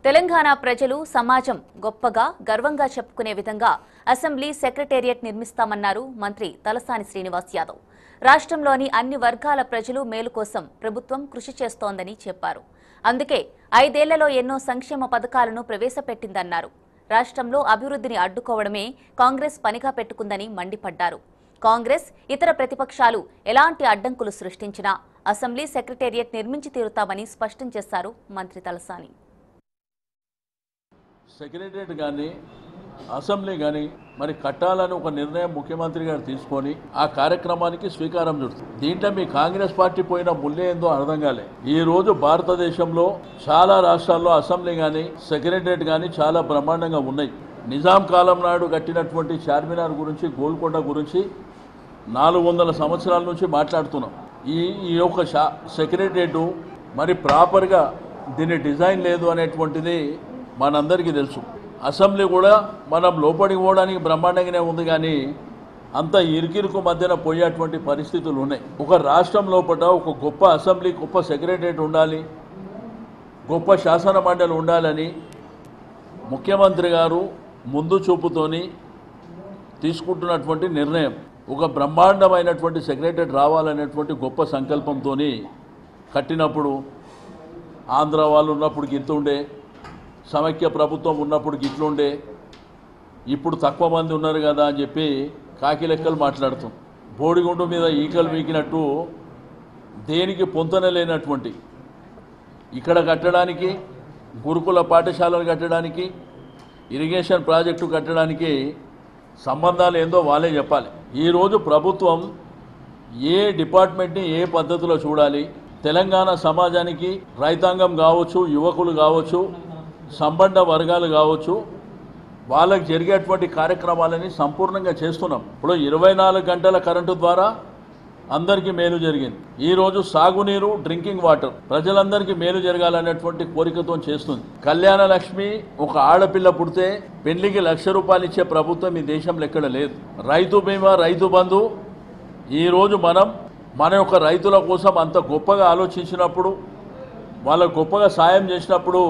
తెలంగాణ ప్రజలు సమాజం గొప్పగా గర్వంగా చెప్పుకునే విధంగా అసెంబ్లీ సెక్రటేరియట్ నిర్మిస్తామన్నారు మంత్రి తలసాని శ్రీనివాస్ యాదవ్ రాష్ట్రంలోని అన్ని వర్గాల ప్రజలు మేలు కోసం ప్రభుత్వం కృషి చేస్తోందని చెప్పారు అందుకే ఐదేళ్లలో ఎన్నో సంక్షేమ పథకాలను ప్రవేశపెట్టిందన్నారు రాష్ట్రంలో అభివృద్ధిని అడ్డుకోవడమే కాంగ్రెస్ పనిగా పెట్టుకుందని మండిపడ్డారు కాంగ్రెస్ ఇతర ప్రతిపక్షాలు ఎలాంటి అడ్డంకులు సృష్టించినా అసెంబ్లీ సెక్రటేరియట్ నిర్మించి తీరుతామని స్పష్టం చేశారు మంత్రి తలసాని సెక్రటరియట్ కానీ అసెంబ్లీ కానీ మరి కట్టాలని ఒక నిర్ణయం ముఖ్యమంత్రి గారు తీసుకొని ఆ కార్యక్రమానికి స్వీకారం చుడుతుంది దీంట్లో మీ కాంగ్రెస్ పార్టీ పోయిన ముల్లే ఏందో అర్థం కాలే ఈ రోజు భారతదేశంలో చాలా రాష్ట్రాల్లో అసెంబ్లీ కానీ సెక్రటరియట్ కానీ చాలా బ్రహ్మాండంగా ఉన్నాయి నిజాం కాలం నాడు కట్టినటువంటి చార్మినార్ గురించి గోల్కొండ గురించి నాలుగు వందల సంవత్సరాల నుంచి మాట్లాడుతున్నాం ఈ ఈ యొక్క షా సెక్రటరియట్ మరి ప్రాపర్గా దీని డిజైన్ లేదు అనేటువంటిది మనందరికీ తెలుసు అసెంబ్లీ కూడా మనం లోపలికి పోవడానికి బ్రహ్మాండంగానే ఉంది కానీ అంత ఇరుకిరుకు మధ్యన పోయేటువంటి పరిస్థితులు ఉన్నాయి ఒక రాష్ట్రం లోపల ఒక గొప్ప అసెంబ్లీ గొప్ప సెక్రటరియట్ ఉండాలి గొప్ప శాసన మండలి ఉండాలని ముఖ్యమంత్రి గారు ముందు చూపుతోని తీసుకుంటున్నటువంటి నిర్ణయం ఒక బ్రహ్మాండమైనటువంటి సెక్రటరీ రావాలనేటువంటి గొప్ప సంకల్పంతో కట్టినప్పుడు ఆంధ్ర వాళ్ళు ఉన్నప్పుడు గిత్తుండే సమైక్య ప్రభుత్వం ఉన్నప్పుడు గిట్లుండే ఇప్పుడు తక్కువ మంది ఉన్నారు కదా అని చెప్పి కాకి లెక్కలు మాట్లాడుతాం బోడిగుండు మీద ఈకలు వీకినట్టు దేనికి పొంతన లేనటువంటి ఇక్కడ కట్టడానికి గురుకుల పాఠశాలలు కట్టడానికి ఇరిగేషన్ ప్రాజెక్టు కట్టడానికి సంబంధాలు ఏందో వాళ్ళే చెప్పాలి ఈరోజు ప్రభుత్వం ఏ డిపార్ట్మెంట్ని ఏ పద్ధతిలో చూడాలి తెలంగాణ సమాజానికి రైతాంగం కావచ్చు యువకులు కావచ్చు సంబంధ వర్గాలు కావచ్చు వాళ్ళకి జరిగేటువంటి కార్యక్రమాలని సంపూర్ణంగా చేస్తున్నాం ఇప్పుడు ఇరవై నాలుగు గంటల కరెంటు ద్వారా అందరికీ మేలు జరిగింది ఈ రోజు సాగునీరు డ్రింకింగ్ వాటర్ ప్రజలందరికీ మేలు జరగాలనేటువంటి కోరికతో చేస్తుంది కళ్యాణ లక్ష్మి ఒక ఆడపిల్ల పుడితే పెళ్లికి లక్ష రూపాయలు ఇచ్చే ప్రభుత్వం ఈ దేశంలో ఎక్కడ లేదు రైతు బీమా రైతు బంధు ఈ రోజు మనం మన యొక్క రైతుల కోసం అంత గొప్పగా ఆలోచించినప్పుడు వాళ్ళకు గొప్పగా సాయం చేసినప్పుడు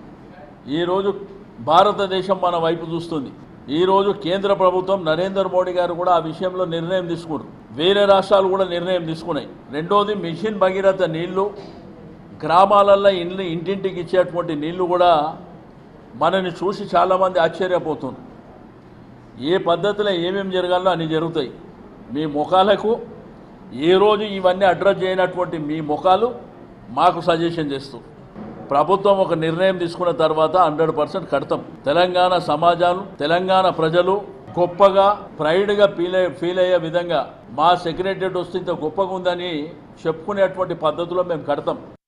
ఈరోజు భారతదేశం మన వైపు చూస్తుంది ఈరోజు కేంద్ర ప్రభుత్వం నరేంద్ర మోడీ గారు కూడా ఆ విషయంలో నిర్ణయం తీసుకున్నారు వేరే రాష్ట్రాలు కూడా నిర్ణయం తీసుకున్నాయి రెండోది మిషన్ భగీరథ నీళ్లు గ్రామాలల్లో ఇండ్లు ఇంటింటికి ఇచ్చేటువంటి నీళ్లు కూడా మనని చూసి చాలామంది ఆశ్చర్యపోతున్నారు ఏ పద్ధతిలో ఏమేమి జరగాలో అన్ని జరుగుతాయి మీ ముఖాలకు ఏ రోజు ఇవన్నీ అడ్రస్ చేయనటువంటి మీ ముఖాలు మాకు సజెషన్ చేస్తూ ప్రభుత్వం ఒక నిర్ణయం తీసుకున్న తర్వాత హండ్రెడ్ పర్సెంట్ కడతాం తెలంగాణ సమాజాలు తెలంగాణ ప్రజలు గొప్పగా ప్రైడ్గా ఫీల్ అయ్యే ఫీల్ అయ్యే విధంగా మా సెక్రటరియట్ వస్తే ఇంత గొప్పగా ఉందని చెప్పుకునేటువంటి పద్ధతిలో మేము కడతాం